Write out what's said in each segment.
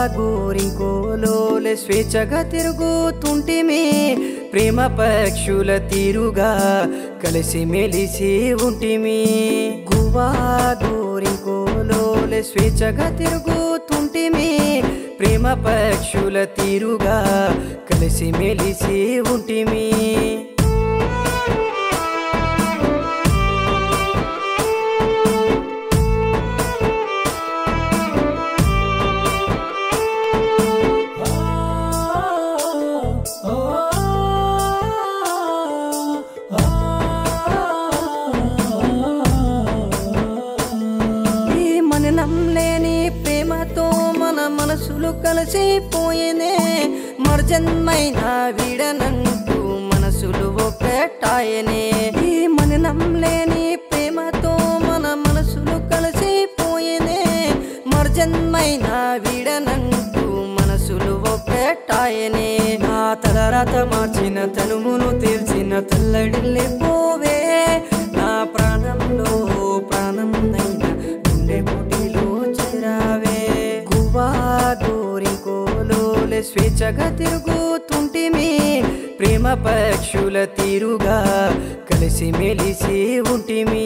గోరింకోలోలే స్వేచ్ఛగా తిరుగుతుంటిమి ప్రేమ పక్షుల తీరుగా కలిసి మెలిసి ఉంటిమి గువా గోరింకోలోలే స్వేచ్ఛగా తిరుగుతుంటిమి ప్రేమ పక్షుల తీరుగా కలిసి మెలిసి ఉంటిమి ఈ మననం లేని ప్రేమతో మన మనసులు కలిసిపోయేనే మర్జన్మైన వీడనంటూ మనసులు ఒకటాయనే ఈ మననం లేని ప్రేమతో మన మనసులు కలిసిపోయేనే మర్జన్మైన వీడనంటూ మనసులు ఒకటాయనే నా తలరాత మార్చిన తనుమును తేల్చిన తల్లడిల్లే పోవే నా ప్రాణంలో ప్రాణందైన గుండె పుటిలో చేరావే గువా గోరింకోలోలే స్వేచ్ఛగా తిరుగుతుంటిమి ప్రేమ పక్షుల తీరుగా కలిసి మెలిసి ఉంటిమి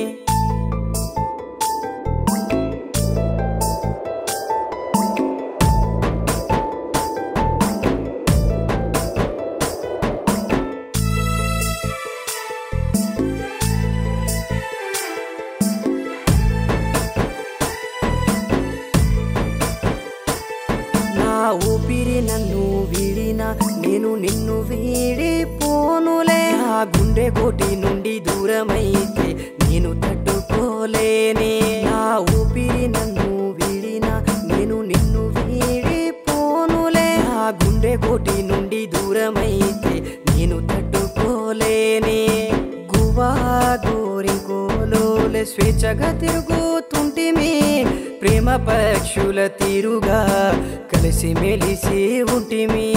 నా ఊపిరి నన్ను వీడిన నేను నిన్ను వీడిపోనులే నా గుండె కోటి నుండి దూరమైతే నేను తట్టుకోలేనే నా ఊపిరి నన్ను వీడిన నేను నిన్ను వీడిపోనులే నా గుండె కోటి నుండి దూరమైతే నేను తట్టుకోలేనే గువా గోరింకోలోలే స్వేచ్ఛగా తిరుగుతుంటిమి ప్రేమ పక్షుల తీరుగా కలిసి మెలిసి ఉంటిమి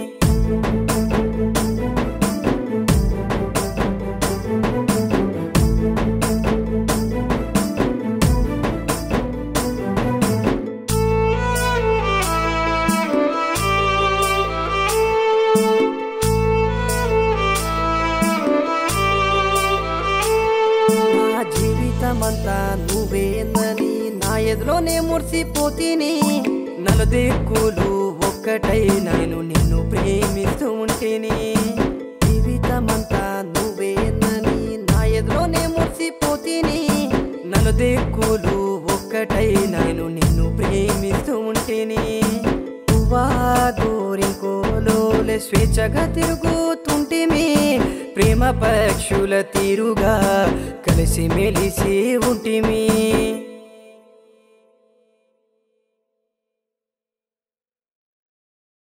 నా జీవితమంతా నువ్వేందని నా ఎదులోనే మురిసిపోతీని నలుదిక్కులు ఒక్కటై నేను నిన్ను ప్రేమిస్తూ ఉంటేని జీవితమంతా నువ్వేందని నా ఎదులోనే మురిసిపోతీని నలుదిక్కులు ఒక్కటై నేను నిన్ను ప్రేమిస్తూ ఉంటేని నువ్వా గోరింకోలోలే స్వేచ్ఛగా తిరుగుతుంటిమి ప్రేమ పక్షుల తీరుగా కలిసి మెలిసి ఉంటిమి